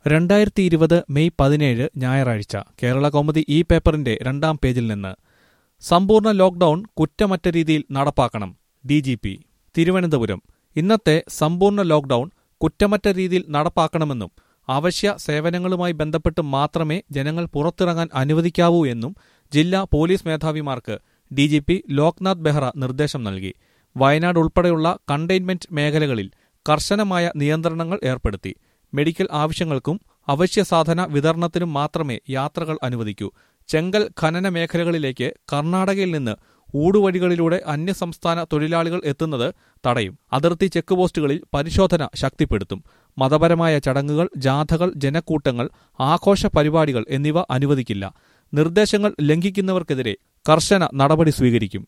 രണ്ടായിരത്തി ഇരുപത് മെയ് പതിനേഴ് ഞായറാഴ്ച കേരള കൗമുദി ഈ പേപ്പറിന്റെ രണ്ടാം പേജിൽ നിന്ന് സമ്പൂർണ്ണ ലോക്ഡൌൺ കുറ്റമറ്റ രീതിയിൽ നടപ്പാക്കണം ഡി ജി പി തിരുവനന്തപുരം ഇന്നത്തെ സമ്പൂർണ്ണ ലോക്ഡൌൺ കുറ്റമറ്റ രീതിയിൽ നടപ്പാക്കണമെന്നും അവശ്യ സേവനങ്ങളുമായി ബന്ധപ്പെട്ട് മാത്രമേ ജനങ്ങൾ പുറത്തിറങ്ങാൻ അനുവദിക്കാവൂ എന്നും ജില്ലാ പോലീസ് മേധാവിമാർക്ക് D G P Loknath Behra നിർദ്ദേശം നൽകി വയനാട് ഉൾപ്പെടെയുള്ള കണ്ടെയ്ൻമെന്റ് മേഖലകളിൽ കർശനമായ നിയന്ത്രണങ്ങൾ ഏർപ്പെടുത്തി മെഡിക്കൽ ആവശ്യങ്ങൾക്കും അവശ്യ സാധന വിതരണത്തിനും മാത്രമേ യാത്രകൾ അനുവദിക്കൂ ചെങ്കൽ ഖനന മേഖലകളിലേക്ക് കർണാടകയിൽ നിന്ന് ഊടുവഴികളിലൂടെ അന്യസംസ്ഥാന തൊഴിലാളികൾ എത്തുന്നത് തടയും അതിർത്തി ചെക്ക് പോസ്റ്റുകളിൽ പരിശോധന ശക്തിപ്പെടുത്തും മതപരമായ ചടങ്ങുകൾ ജാഥകൾ ജനക്കൂട്ടങ്ങൾ ആഘോഷ പരിപാടികൾ എന്നിവ അനുവദിക്കില്ല നിർദ്ദേശങ്ങൾ ലംഘിക്കുന്നവർക്കെതിരെ കർശന നടപടി സ്വീകരിക്കും